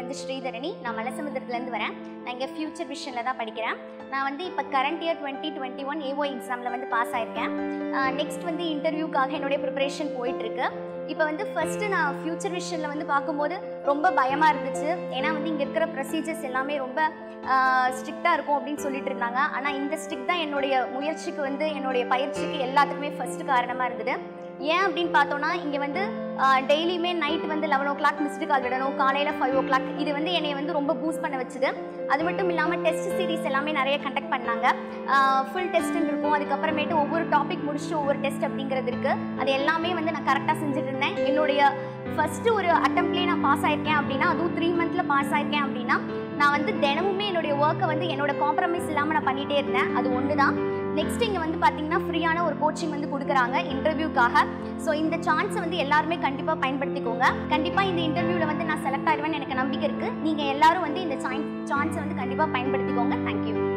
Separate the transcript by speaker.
Speaker 1: வந்து ஸ்ரீதரணி நான் மலசமுத்திரத்துலேருந்து வரேன் நான் இங்கே ஃபியூச்சர் விஷனில் தான் படிக்கிறேன் நான் வந்து இப்போ current year twenty twenty one AO எக்ஸாமில் வந்து பாஸ் ஆயிருக்கேன் நெக்ஸ்ட் வந்து இன்டர்வியூக்காக என்னுடைய ப்ரிப்பரேஷன் போயிட்டுருக்கு இப்போ வந்து ஃபஸ்ட்டு நான் ஃபியூச்சர் விஷனில் வந்து பார்க்கும்போது ரொம்ப பயமாக இருந்துச்சு ஏன்னா வந்து இங்கே இருக்கிற ப்ரொசீஜர்ஸ் எல்லாமே ரொம்ப ஸ்ட்ரிக்டாக இருக்கும் அப்படின்னு சொல்லிட்டு இருந்தாங்க ஆனால் இந்த ஸ்ட்ரிக் தான் என்னுடைய முயற்சிக்கு வந்து என்னுடைய பயிற்சிக்கு எல்லாத்துக்குமே ஃபஸ்ட்டு காரணமாக இருந்தது ஏன் அப்படின்னு பார்த்தோன்னா இங்கே வந்து டெய்லியுமே நைட் வந்து eleven o'clock missed call விடணும் காலையில் ஃபைவ் ஓ கிளாக் இது வந்து என்னை வந்து ரொம்ப பூஸ்ட் பண்ண வச்சுது அது மட்டும் இல்லாமல் டெஸ்ட் சீரிஸ் எல்லாமே நிறைய கண்டக்ட் பண்ணாங்க ஃபுல் டெஸ்ட்டுன்னு இருக்கும் அதுக்கப்புறமேட்டு ஒவ்வொரு டாபிக் முடிச்சுட்டு ஒவ்வொரு டெஸ்ட் அப்படிங்கிறது இருக்குது அது எல்லாமே வந்து நான் கரெக்டாக செஞ்சுட்டு இருந்தேன் என்னுடைய ஃபஸ்ட்டு ஒரு அட்டம்ப்ட்லேயே நான் பாஸ் ஆயிருக்கேன் அப்படின்னா அதுவும் த்ரீ மந்த்தில் பாஸ் ஆயிருக்கேன் அப்படின்னா நான் வந்து தினமுமே என்னுடைய ஒர்க்கை வந்து என்னோட காம்ப்ரமைஸ் இல்லாமல் நான் பண்ணிகிட்டே இருந்தேன் அது ஒன்று தான் நெக்ஸ்ட் இங்கே வந்து பார்த்தீங்கன்னா ஃப்ரீயான ஒரு கோச்சிங் வந்து கொடுக்குறாங்க இன்டர்வியூக்காக ஸோ இந்த சான்ஸை வந்து எல்லாருமே கண்டிப்பாக பயன்படுத்திக்கோங்க கண்டிப்பாக இந்த இன்டர்வியூவில் வந்து நான் செலக்ட் ஆயிடுவேன்னு எனக்கு நம்பிக்கை இருக்குது நீங்கள் எல்லாரும் வந்து இந்த சான்ஸை வந்து கண்டிப்பாக பயன்படுத்திக்கோங்க தேங்க்யூ